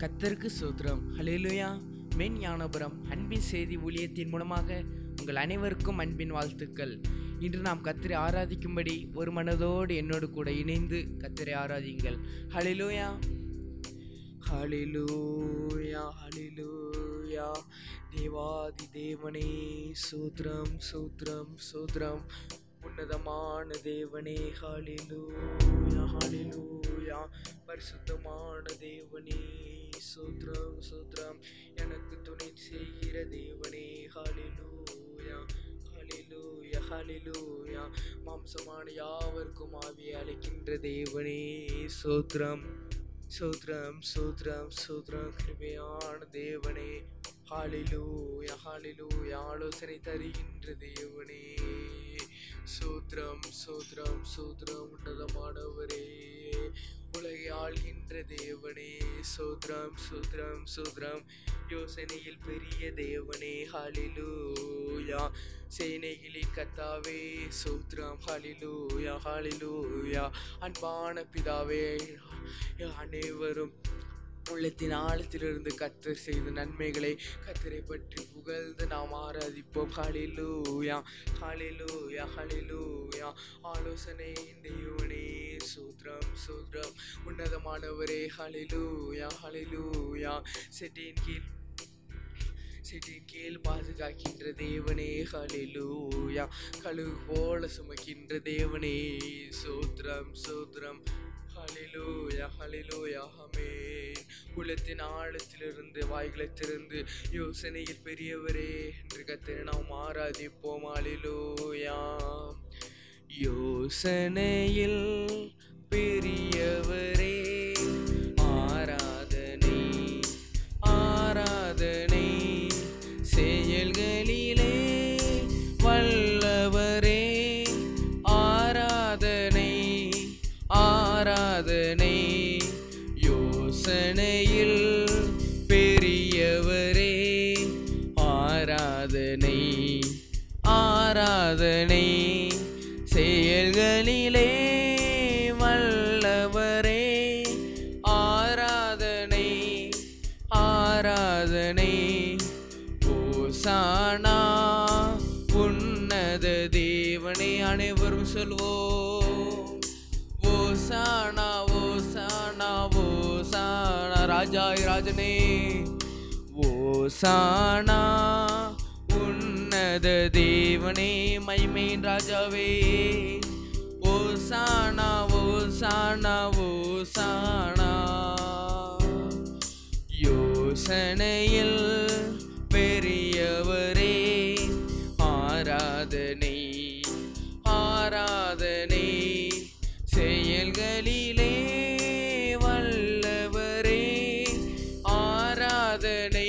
கத்தருக்கு சோத்திரம் ஹலேலுயா மென் ஞானபுரம் அன்பின் செய்தி ஊழியத்தின் மூலமாக உங்கள் அனைவருக்கும் அன்பின் வாழ்த்துக்கள் இன்று நாம் கத்தரை ஆராதிக்கும்படி ஒரு மனதோடு என்னோடு கூட இணைந்து கத்தரை ஆராதிங்கள் ஹலிலூயா ஹலிலூயா ஹலிலூயா தேவாதி தேவனே சூத்ரம் சூத்ரம் சூத்ரம் உன்னதமான தேவனே ஹலிலூயா ஹலிலூயா பரிசுத்தமான தேவனே சூத்ரம் சூத்ரம் எனக்கு துணை செய்கிற தேவனே ஹலிலூயா ஹலிலூயா ஹலிலூயா மாம்சமான யாவருக்கும் ஆவியை அழைக்கின்ற தேவனே சூத்ரம் சூத்ரம் சூத்ரம் சூத்ரம் கிருபையான தேவனே ஹாலிலூயா ஹாலிலூயா ஆலோசனை தருகின்ற தேவனே சூத்ரம் சூத்ரம் சூத்ரம் உன்னதமானவரே உலகை ஆள்கின்ற தேவனே சூத்ரம் சூத்ரம் சூத்ரம் யோசனையில் பெரிய தேவனே ஹாலிலூயா சேனைகளின் கத்தாவே சூத்ரம் ஹாலிலூயா ஹாலிலூயா அன்பான பிதாவே அனைவரும் உள்ளத்தின் ஆழத்திலிருந்து கத்தர் செய்த நன்மைகளை கத்தரை பற்றி புகழ்ந்து நாம் ஆராதிப்போம் ஹலிலூயா ஹலிலூயா ஹலிலூயா ஆலோசனை தெய்வனே சூத்ரம் சூத்ரம் உன்னதமானவரே ஹலிலூயா ஹலிலூயா செட்டின் கீழ் செட்டின் கீழ் பாதுகாக்கின்ற தேவனே ஹலிலூயா கழுகு போல சுமக்கின்ற தேவனே சூத்ரம் சூத்ரம் ஹலிலூயா ஹலிலூயா ஆமென் குலத்தின் ஆழத்திலிருந்து வாய்களை திறந்து யோசனையில் பெரியவரே என்று கத்திர நாம் ஆராதிப்போம் ஹலிலூயா யோசனையில் பெரியவரே ஆராதனை ஆராதனை செயல்களிலே வல்லவரே ஆராதனை ஆராதனை யோசனையில் பெரியவரே ஆராதனை ஆராதனை செயல்களிலே வல்லவரே ஆராதனை ஆராதனை ஓசானா உன்னத தேவனே அனைவரும் சொல்வோம் ஓசானா ஓசானா ஓசானா ராஜாய் ராஜனே ஓசானா உன்னத தேவனே மைமேன் ராஜாவே ஓசானா ஓசானா ஓசானா யோசனையில் பெரியவரே ஆராதனை ஆராதனை செயல்களிலே வல்லவரே ஆராதனை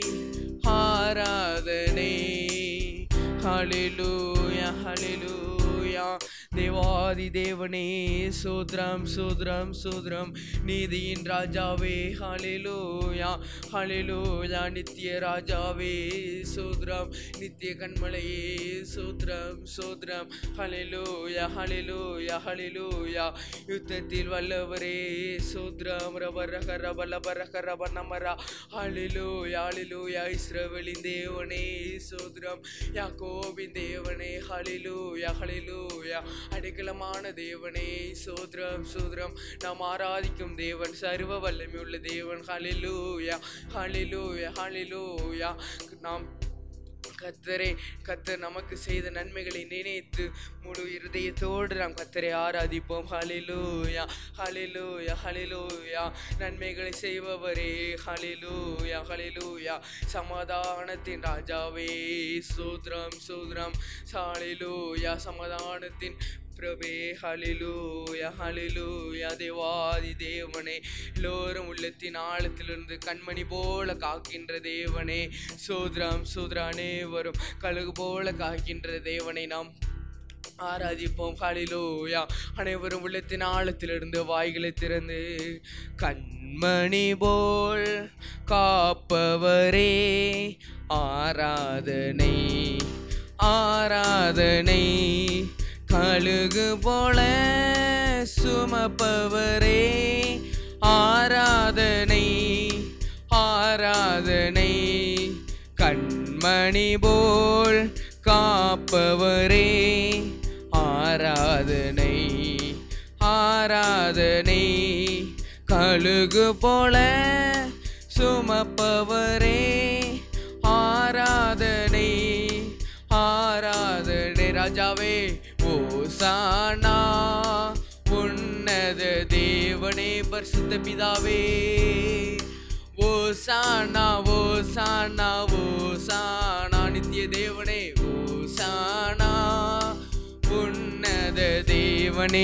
ஆராதனை ஹலிலூயா ஹலிலூயா தேவாதி தேவனே சோத்ரம் சோத்ரம் சோத்ரம் நீதியின் ராஜாவே ஹலிலூயா ஹலிலூயா நித்திய ராஜாவே சோத்ரம் நித்திய கண்மலையே சோத்ரம் சோத்ரம் ஹலிலூயா ஹலிலூயா ஹலிலூயா யுத்தத்தில் வல்லவரே சோத்ரம் ரபரக ரபல பரக ரப நமரா ஹலிலூயா ஹலிலூயா இஸ்ரவேலின் தேவனே சோத்ரம் யாக்கோபின் தேவனே ஹலிலூயா ஹலிலூயா அடைக்கலமான தேவனே சோத்ரம் சோத்ரம் நாம் ஆராதிக்கும் தேவன் சர்வ வல்லமையுள்ள தேவன் ஹலிலூயா ஹலிலூயா ஹலிலூயா நாம் கத்தரை கத்தர் நமக்கு செய்த நன்மைகளை நினைத்து முழு இருதயத்தோடு நாம் கத்தரை ஆராதிப்போம் ஹலிலூயா ஹலிலூயா ஹலிலூயா நன்மைகளை செய்பவரே ஹலிலூயா ஹலிலூயா சமாதானத்தின் ராஜாவே சூத்ரம் சூத்ரம் சாலிலூயா சமாதானத்தின் பிரபே ஹலிலூயா ஹலிலூயா தேவாதி தேவனே எல்லோரும் உள்ளத்தின் ஆழத்திலிருந்து கண்மணி போல காக்கின்ற தேவனே சூத்ரம் சூத்ர அனைவரும் கழுகு போல காக்கின்ற தேவனை நாம் ஆராதிப்போம் ஹலிலூயா அனைவரும் உள்ளத்தின் ஆழத்திலிருந்து வாய்களை திறந்து கண்மணி போல் காப்பவரே ஆராதனை ஆராதனை கழுகு போல சுமப்பவரே ஆராதனை ஆராதனை கண்மணி போல் காப்பவரே ஆராதனை ஆராதனை கழுகு போல சுமப்பவரே ஆராதனை ஆராதனை ராஜாவே ஓசானா உன்னத தேவனே பரிசுத்த பிதாவே ஓசானா ஓசானா ஓசானா நித்திய தேவனே ஓசானா உன்னத தேவனே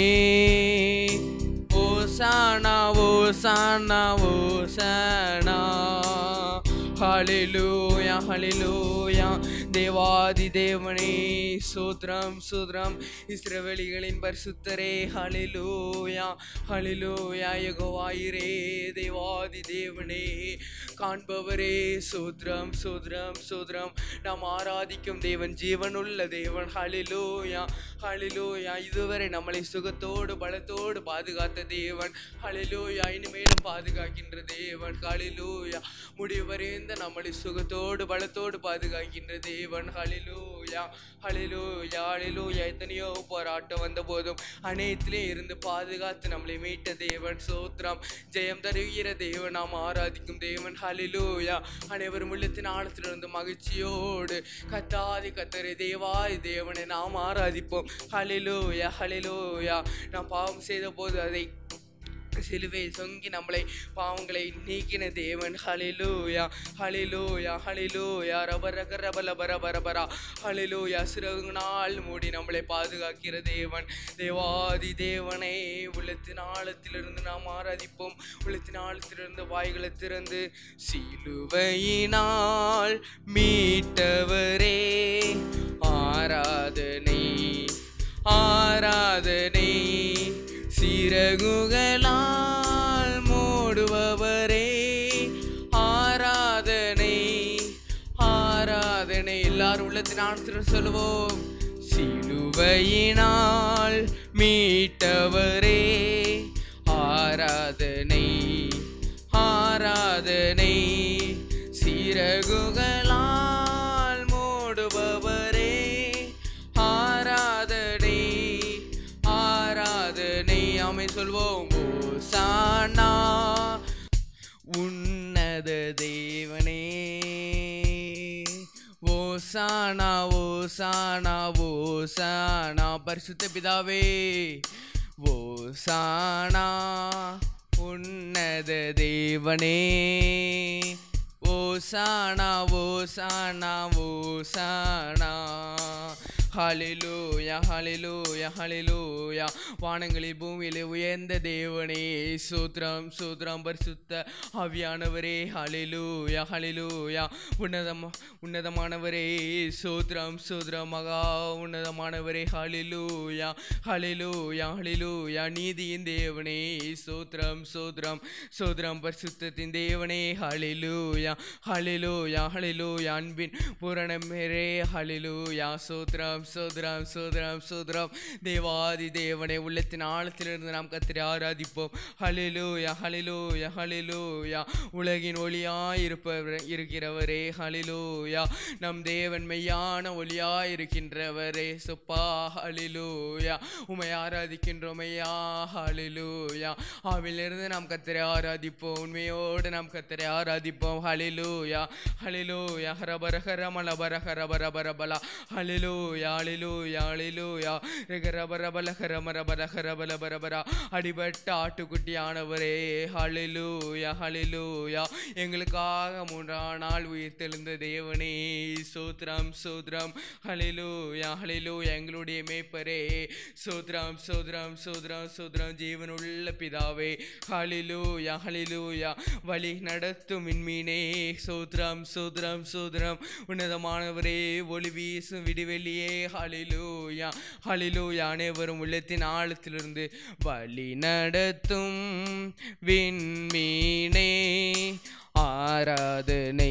ஓசானா ஓசானா ஓசானா ஹalleluya ஹalleluya தேவாதி தேவனே சூத்ரம் சூத்ரம் இஸ்ரவேலிகளின் பரிசுத்தரே ஹalleluya ஹalleluya யெகோவாயிரே தேவாதி தேவனே காண்பவரே சூத்ரம் சூத்ரம் சூத்ரம் நாம் ஆராதிக்கும் தேவன் ஜீவனுள்ள தேவன் ஹalleluya ஹalleluya இதுவரை நம்மளை சுகத்தோடு பலத்தோடு பாதுகாத்த தேவன் ஹalleluya இனிமேலும் பாதுகாக்கின்ற தேவன் ஹalleluya முடிவரைந்த நம்மளை சுகத்தோடு பலத்தோடு பாதுகாக்கின்ற தேவன் ஹalleluya ஹalleluya ஹalleluya எத்தனையோ போராட்டம் வந்த போதும் அனைத்திலே இருந்து பாதுகாத்து நம்மளை மீட்ட தேவன் சோத்ரம் ஜெயம் தருகிற தேவன் நாம் ஆராதிக்கும் தேவன் ஹalleluya அனைவரும் உள்ளத்தின் ஆழத்திலிருந்து மகிழ்ச்சியோடு கத்தாதி கத்தரை தேவாதி தேவனை நாம் ஆராதிப்போம் ஹalleluya ஹalleluya நாம் பாவம் செய்த போது அதை சிலுவையில் சொங்கி நம்மளை பாவங்களை நீக்கின தேவன் ஹலிலூயா ஹலிலூயா ஹலிலூயா ரபரக ரபல பரபரா ஹலிலூயா சிறகுனால் மூடி நம்மளை பாதுகாக்கிற தேவன் தேவாதி தேவனை உள்ளத்தின் ஆழத்திலிருந்து நாம் ஆராதிப்போம் உள்ளத்தின் ஆழத்திலிருந்து வாய்களை திறந்து சிலுவையினால் மீட்டவரே ஆராதனை ஆராதனை சிறகுகளால் மூடுபவரே ஆராதனை ஆராதனை எல்லாரும் உள்ளத்தின் ஆனத்தில் சொல்லுவோம் சிலுவையினால் மீட்டவரே ஆராதனை ஆராதனை சிறகுகளால் மூடுபவரே ஆராதனை ஆராதனை அமை சொல்வோம் ஓசானா உன்னத தேவனே ஓசானா ஓசானா ஓசானா பரிசுத்த பிதாவே ஓசானா உன்னத தேவனே ஓசானா ஓசானா ஓசானா ஹalleluya ஹalleluya ஹalleluya வானங்களில் பூமியிலே உயர்ந்த தேவனே சூத்ரம் சூத்ரம் பரிசுத்த ஆவியானவரே ஹalleluya ஹalleluya உன்னதம் உன்னதமானவரே சூத்ரம் சூத்ரம் மகா உன்னதமானவரே ஹalleluya ஹalleluya ஹalleluya நீதியின் தேவனே சூத்ரம் சூத்ரம் சூத்ரம் பரிசுத்தத்தின் தேவனே ஹalleluya ஹalleluya ஹalleluya அன்பின் பூரணமேரே ஹalleluya சூத்ரம் சூத்ரம் சூத்ரம் சூத்ரம் தேவாதி தேவனை உள்ளத்தின் ஆழத்திலிருந்து நாம் கத்திரி ஆராதிப்போம் ஹalleluya ஹalleluya ஹalleluya உலகின் ஒளியாய் இருப்பவர் இருக்கிறவரே ஹalleluya நம் தேவன் மெய்யான ஒளியாய் இருக்கின்றவரே சுப்பா ஹalleluya உமை ஆராதிக்கின்றோம் ஐயா ஹalleluya ஆவிலிருந்து நாம் கத்தரை ஆராதிப்போம் உண்மையோடு நாம் கத்தரை ஆராதிப்போம் ஹalleluya ஹalleluya ஹரபர ஹரமல பர ஹரபர பரபல ஹalleluya ஹalleluya ஹalleluya ரகரபரபல ஹரமரபர ஹரபல பரபரா அடிபட்ட ஆட்டுக்குட்டியானவரே ஹalleluya ஹalleluya எங்களுக்காக மூன்றாம் நாள் உயிர் தெழுந்த தேவனே சோத்ரம் சோத்ரம் ஹalleluya ஹalleluya எங்களுடைய மேய்ப்பரே சோத்ரம் சோத்ரம் சோத்ரம் சோத்ரம் ஜீவனுள்ள பிதாவே ஹalleluya ஹalleluya வழி நடத்தும் விண்மீனே சோத்ரம் சோத்ரம் சோத்ரம் உன்னதமானவரே ஒளி வீசும் விடிவெளியே ஹalleluya ஹalleluya அனைவரும் உள்ளத்தின் ஆழத்திலிருந்து வழி நடத்தும் விண்மீனே ஆராதனை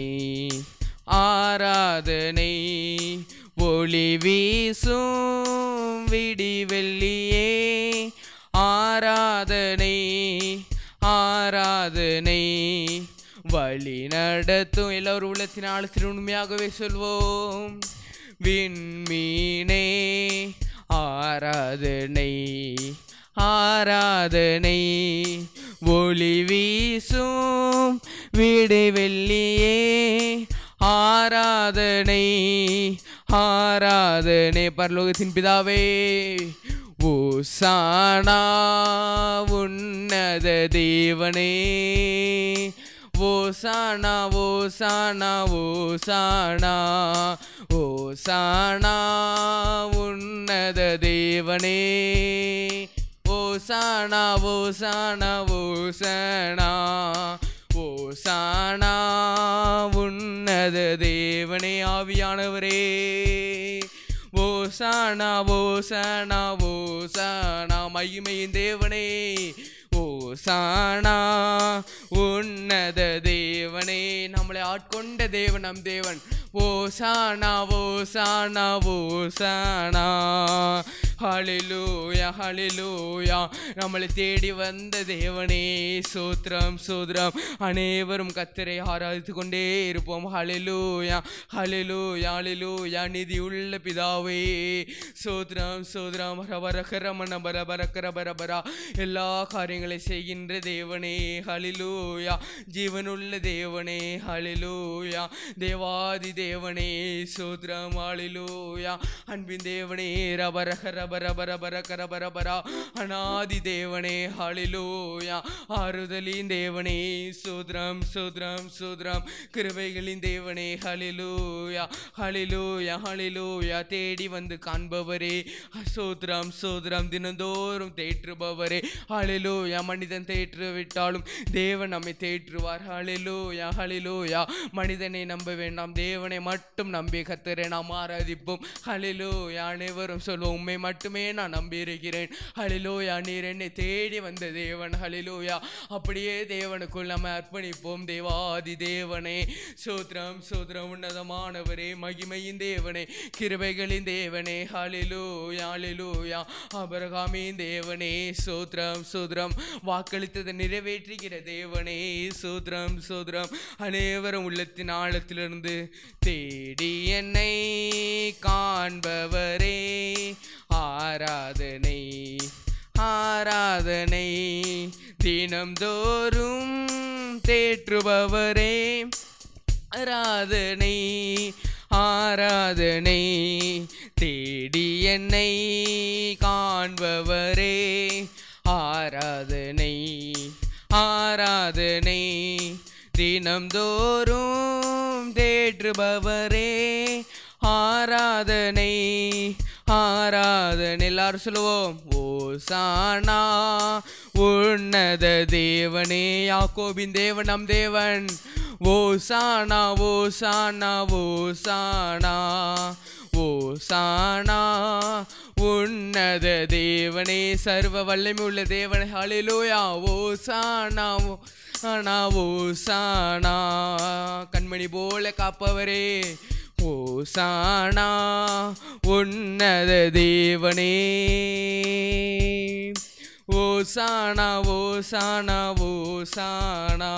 ஆராதனை ஒளி வீசும் விடிவெள்ளியே ஆராதனை ஆராதனை வழி நடத்தும் எல்லோரும் உள்ளத்தின் ஆழத்தில் உண்மையாகவே சொல்வோம் விண்மீனே ஆராதனை ஆராதனை ஒளி வீசும் வீடு வெள்ளியே ஆராதனை ஆராதனை பரலோகத்தின் பிதாவே ஓசானா உன்னத தேவனே ஓசானா ஓசானா ஓசானா ஓசானா உன்னத தேவனே ஓசானா ஓசானா ஓசானா ஓசானா உன்னத தேவனே ஆவியானவரே ஓசானா ஓசானா ஓசானா மகிமையின் தேவனே ஓசானா உன்னத தேவனே நம்மளை ஆட்கொண்ட தேவன் நம் தேவன் ஓசானா ஓசானா ஓசானா ஹalleluya ஹalleluya நம்மளை தேடி வந்த தேவனே சோத்ரம் சோத்ரம் அனைவரும் கத்தரை ஆராதித்து கொண்டே இருப்போம் ஹalleluya ஹalleluya ஹalleluya நிதி உள்ள பிதாவே சோத்ரம் சோத்ரம் ரபரகரமண பரபரக்கர பரபரா எல்லா காரியங்களை செய்கின்ற தேவனே ஹalleluya ஜீவனுள்ள தேவனே ஹalleluya தேவாதி தேவனே சோத்ரம் ஹalleluya அன்பின் தேவனே ரபரக ரபர பரபர கரபரபரா அநாதி தேவனே ஹalleluya ஆறுதலின் தேவனே சோத்ரம் சோத்ரம் சோத்ரம் கிருபைகளின் தேவனே ஹalleluya ஹalleluya ஹalleluya தேடி வந்து காண்பவரே சோத்ரம் சோத்ரம் தினந்தோறும் தேற்றுபவரே ஹalleluya மனிதன் தேற்று விட்டாலும் தேவன் நம்மை தேற்றுவார் ஹalleluya ஹalleluya மனிதனை நம்ப வேண்டாம் தேவனை மட்டும் நம்பி கத்தரை நாம் ஆராதிப்போம் ஹalleluya அனைவரும் சொல்வோம் உண்மை மட்டுமே நான் நம்பி இருக்கிறேன் ஹalleluya நீர் என்னை தேடி வந்த தேவன் ஹalleluya அப்படியே தேவனுக்குள் நம்ம அர்ப்பணிப்போம் தேவாதி தேவனே சோத்ரம் சோத்ரம் உன்னதமானவரே மகிமையின் தேவனே கிருபைகளின் தேவனே ஹalleluya ஹalleluya அபரகாமின் தேவனே சோத்ரம் சோத்ரம் வாக்களித்ததை நிறைவேற்றுகிற தேவனே சோத்ரம் சோத்ரம் அனைவரும் உள்ளத்தின் ஆழத்திலிருந்து தேடி என்னை காண்பவரே ஆராதனை ஆராதனை தினம்தோறும் தேற்றுபவரே ஆராதனை ஆராதனை தேடி என்னை காண்பவரே ஆராதனை ஆராதனை தினம்தோறும் தேற்றுபவரே ஆராதனை ஆராதனை எல்லாரும் சொல்லுவோம் ஓசானா உன்னத தேவனே யாக்கோபின் தேவன் நம் தேவன் ஓசானா ஓசானா ஓசானா ஓசானா உன்னத தேவனே சர்வ வல்லமை உள்ள தேவனே ஹalleluya ஓசானா ஓசானா ஓசானா கண்மணி போல காப்பவரே ஓசானா உன்னத தேவனே ஓசானா ஓசானா ஓசானா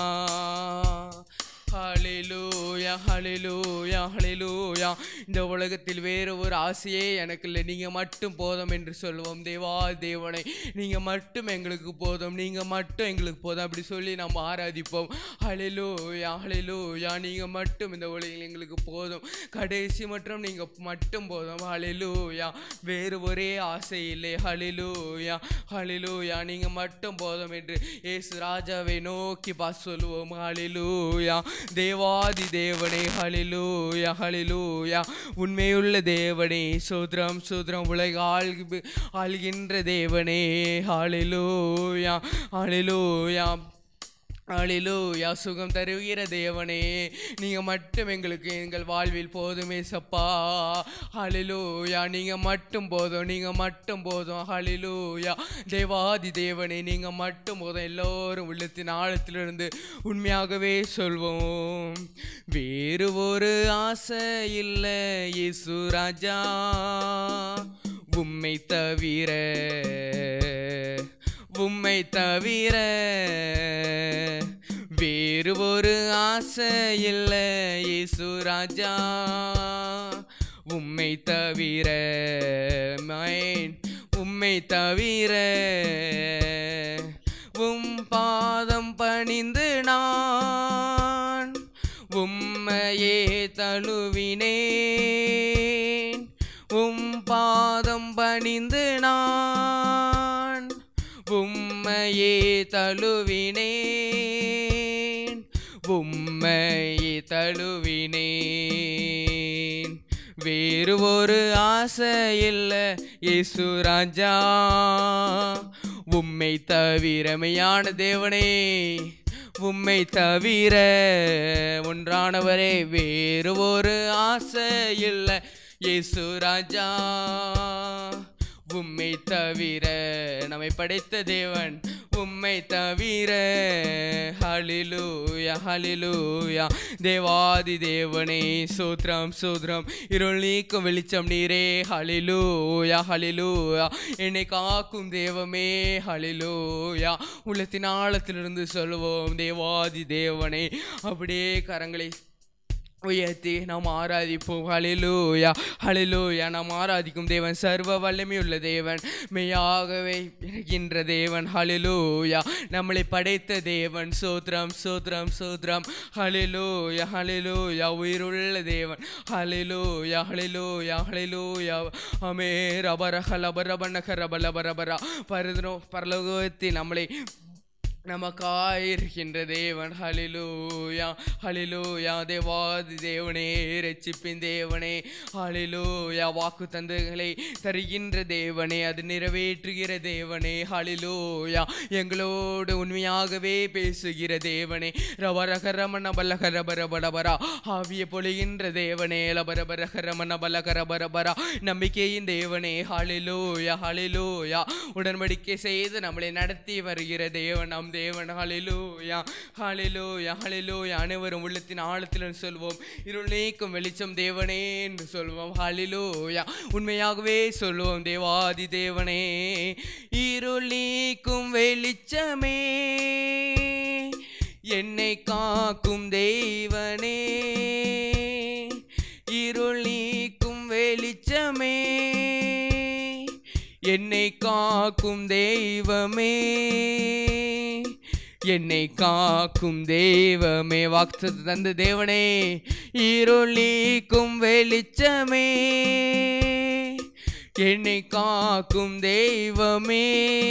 ஹalleluya ஹalleluya ஹalleluya இந்த உலகத்தில் வேறு ஒரு ஆசையே எனக்கு இல்லை நீங்கள் மட்டும் போதும் என்று சொல்லுவோம் தேவா தேவனை நீங்கள் மட்டும் எங்களுக்கு போதும் நீங்கள் மட்டும் எங்களுக்கு போதும் அப்படி சொல்லி நம்ம ஆராதிப்போம் ஹalleluya ஹalleluya நீங்கள் மட்டும் இந்த உலகில் எங்களுக்கு போதும் கடைசி மற்றும் நீங்கள் மட்டும் போதும் ஹalleluya வேறு ஒரே ஆசை இல்லை ஹalleluya ஹalleluya நீங்கள் மட்டும் போதும் என்று இயேசு ராஜாவை நோக்கி பா சொல்லுவோம் ஹalleluya தேவாதி தேவனே ஹalleluya ஹalleluya உண்மையுள்ள தேவனே சோத்ரம் சோத்ரம் உலக ஆள்கு ஆள்கின்ற தேவனே ஹalleluya ஹalleluya அழிலூயா சுகம் தருகிற தேவனே நீங்கள் மட்டும் எங்களுக்கு எங்கள் வாழ்வில் போதுமே சப்பா ஹலிலூயா நீங்கள் மட்டும் போதும் நீங்கள் மட்டும் போதும் ஹலிலூயா தேவாதி தேவனே நீங்கள் மட்டும் போதும் எல்லோரும் உள்ளத்தின் ஆழத்திலிருந்து உண்மையாகவே சொல்வோம் வேறு ஒரு ஆசை இல்லை இயேசு ராஜா உம்மை தவிர உம்மை தவிர வேறு ஒரு ஆசை இல்லை இயேசு ராஜா உம்மை தவிர மைன் உம்மை தவிர உம் பாதம் பணிந்து நான் உம்மையே தழுவினேன் உம் பாதம் பணிந்து நான் உம்மையே தழுவினேன் உம்மையே தழுவினேன் வேறு ஒரு ஆசை இல்லை இயேசு ராஜா உம்மை தவிரமையான தேவனே உம்மை தவிர ஒன்றானவரே வேறு ஒரு ஆசை இல்லை இயேசு ராஜா உம்மை தவிர நம்மை படைத்த தேவன் உம்மை தவிர ஹலிலூயா ஹலிலூயா தேவாதி தேவனே சோத்ரம் சோத்ரம் இருள் நீக்கும் வெளிச்சம் நீரே ஹலிலூயா ஹலிலூயா என்னை காக்கும் தேவமே ஹலிலூயா உள்ளத்தின் ஆழத்திலிருந்து சொல்லுவோம் தேவாதி தேவனே அப்படியே கரங்களை உயர்த்தி நாம் ஆராதிப்போம் ஹலிலூயா ஹலிலூயா நாம் ஆராதிக்கும் தேவன் சர்வ வல்லமையுள்ள தேவன் மெய்யாகவே இருக்கின்ற தேவன் ஹலிலூயா நம்மளை படைத்த தேவன் சோத்ரம் சோத்ரம் சோத்ரம் ஹலிலூயா ஹலிலூயா உயிருள்ள தேவன் ஹலிலூயா ஹலிலூயா ஹலிலூயா அமே ரபர ஹலபரபனக ரபலபரபரா பரதனோ பரலோகத்தில் நம்மளை நமக்காயிருக்கின்ற தேவன் ஹலிலூயா ஹலிலூயா தேவாதி தேவனே ரட்சிப்பின் தேவனே ஹலிலூயா வாக்கு தந்தங்களை தருகின்ற தேவனே அது நிறைவேற்றுகிற தேவனே ஹலிலூயா எங்களோடு உண்மையாகவே பேசுகிற தேவனே ரவரகரமண பலகரபரபரபரா ஆவிய பொழிகின்ற தேவனே லபரபரகரமண பலகரபரபரா நம்பிக்கையின் தேவனே ஹலிலூயா ஹலிலூயா உடன்படிக்கை செய்து நம்மளை நடத்தி வருகிற தேவன் நம் தேவன் ஹலிலூயா ஹலிலூயா ஹலிலூயா அனைவரும் உள்ளத்தின் ஆழத்தில் சொல்வோம் இருள் நீக்கும் வெளிச்சம் தேவனே என்று சொல்வோம் ஹலிலூயா உண்மையாகவே சொல்வோம் தேவாதி தேவனே இருள் நீக்கும் வெளிச்சமே என்னை காக்கும் தெய்வனே இருள் நீக்கும் வெளிச்சமே என்னை காக்கும் தெய்வமே என்னை காக்கும் தெய்வமே வாக்கு தந்த தேவனே இருளீக்கும் வெளிச்சமே என்னை காக்கும் தெய்வமே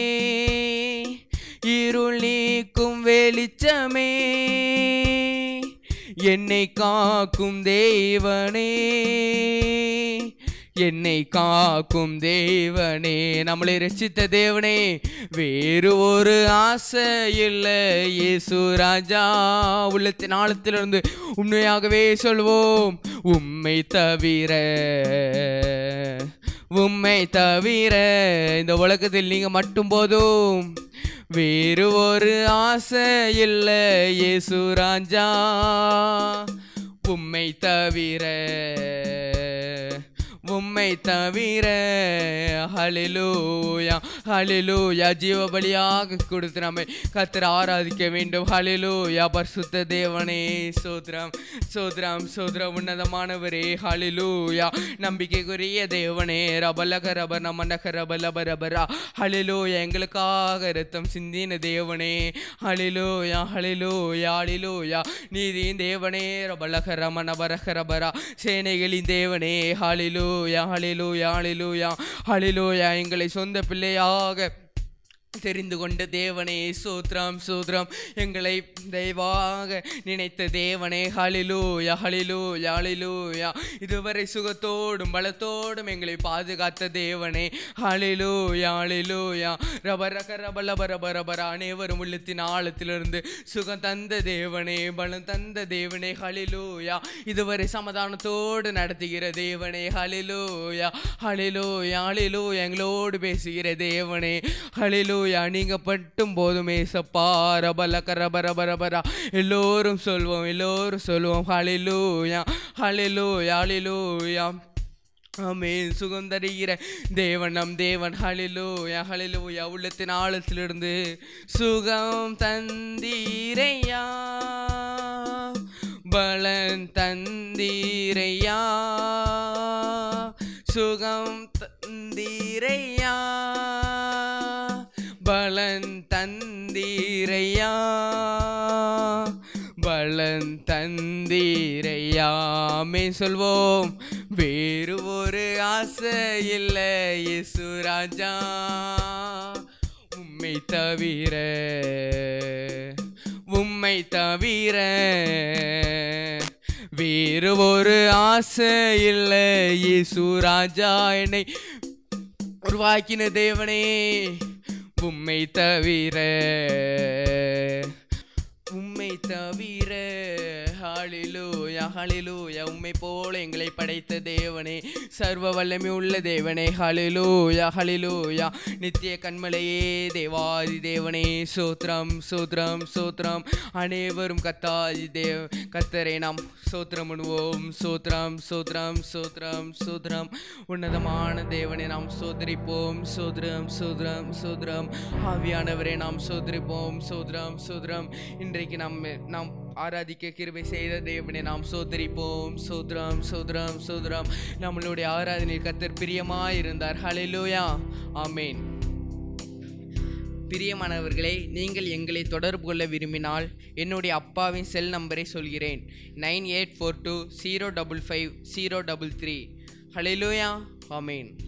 இருள் நீக்கும் வெளிச்சமே என்னை காக்கும் தேவனே என்னை காக்கும் தேவனே நம்மளை ரசித்த தேவனே வேறு ஒரு ஆசை இல்லை இயேசு ராஜா உள்ளத்தின் ஆழத்திலிருந்து உண்மையாகவே சொல்வோம் உம்மை தவிர உம்மை தவிர இந்த உலகத்தில் நீங்க மட்டும் போதும் வேறு ஒரு ஆசை இல்லை இயேசு ராஜா உம்மை தவிர உம்மை தவிர ஹலிலூயா ஹலிலூயா ஜீவ பலியாக கொடுத்து நம்மை கத்தர் ஆராதிக்க வேண்டும் ஹலிலூயா பரிசுத்த தேவனே சோத்ரம் சோத்ரம் சோத்ரம் உன்னதமானவரே ஹலிலூயா நம்பிக்கைக்குரிய தேவனே ரபலக ரப நமனக ரபலப ரபரா ஹலிலூயா எங்களுக்காக ரத்தம் சிந்தின தேவனே ஹலிலூயா ஹலிலூயா ஹலிலூயா நீதியின் தேவனே ரபலக ரமண பரக ரபரா சேனைகளின் தேவனே ஹலிலூயா ஹலிலூயா ஹலிலூயா ஹலிலூயா எங்களை சொந்த பிள்ளையாக தெரிந்து கொண்ட தேவனே சூத்ரம் சூத்ரம் எங்களை தெய்வாக நினைத்த தேவனே ஹலிலூயா ஹலிலூயா ஹலிலூயா இதுவரை சுகத்தோடும் பலத்தோடும் எங்களை பாதுகாத்த தேவனே ஹலிலூயா ஹலிலூயா ரபரக ரபலப ரப ரபர அனைவரும் உள்ளத்தின் ஆழத்திலிருந்து சுகம் தந்த தேவனே பலம் தந்த தேவனே ஹலிலூயா இதுவரை சமாதானத்தோடு நடத்துகிற தேவனே ஹலிலூயா ஹலிலூயா ஹலிலூயா எங்களோடு பேசுகிற தேவனே ஹலிலூயா நீங்க பட்டும் போதுமே சப்பா ரபல கரப ரப ரபரா எல்லோரும் சொல்வோம் எல்லோரும் சொல்வோம் ஹலிலூயா ஹலிலூயா ஹலிலூயா ஆமென் சுகம் தருகிற தேவன் நம் தேவன் ஹலிலூயா ஹலிலூயா உள்ளத்தின் ஆழத்திலிருந்து சுகம் தந்தீரையா பலன் தந்தீரையா சுகம் தந்தீரையா பலன் தந்தீரையா பலன் தந்தீரையாமே சொல்வோம் வேறு ஒரு ஆசை இல்லை இசுராஜா உம்மை தவிர உம்மை தவிர வேறு ஒரு ஆசை இல்லை இசுராஜா என்னை உருவாக்கின தேவனே உம்மை தவிர உம்மை தவிர ஹாலிலூயா ஹாலிலூயா உம்மை போல எங்களை படைத்த தேவனே சர்வ வல்லமை உள்ள தேவனே ஹாலிலூயா ஹாலிலூயா நித்திய கண்மலையே தேவாதி தேவனே சோத்ரம் சோத்ரம் சோத்ரம் அனைவரும் கத்தாதி தேவ் கத்தரை நாம் சோத்திரம் பண்ணுவோம் சோத்ரம் சோத்ரம் சோத்ரம் சோத்ரம் உன்னதமான தேவனை நாம் சோதரிப்போம் சோத்ரம் சோத்ரம் சோத்ரம் ஆவியானவரை நாம் சோதரிப்போம் சோத்ரம் சோத்ரம் இன்றைக்கு நாம் நாம் ஆராதிக்க கிருபை செய்த தேவனை நாம் சோதரிப்போம் சோத்ரம் சோத்ரம் சோத்ரம் நம்மளுடைய ஆராதனையில் கத்தர் பிரியமாயிருந்தார் ஹalleluya ஆமென் பிரியமானவர்களே நீங்கள் எங்களை தொடர்பு கொள்ள விரும்பினால் என்னுடைய அப்பாவின் செல் நம்பரை சொல்கிறேன் nine eight four two zero double five zero double three ஹலெலூயா ஆமேன்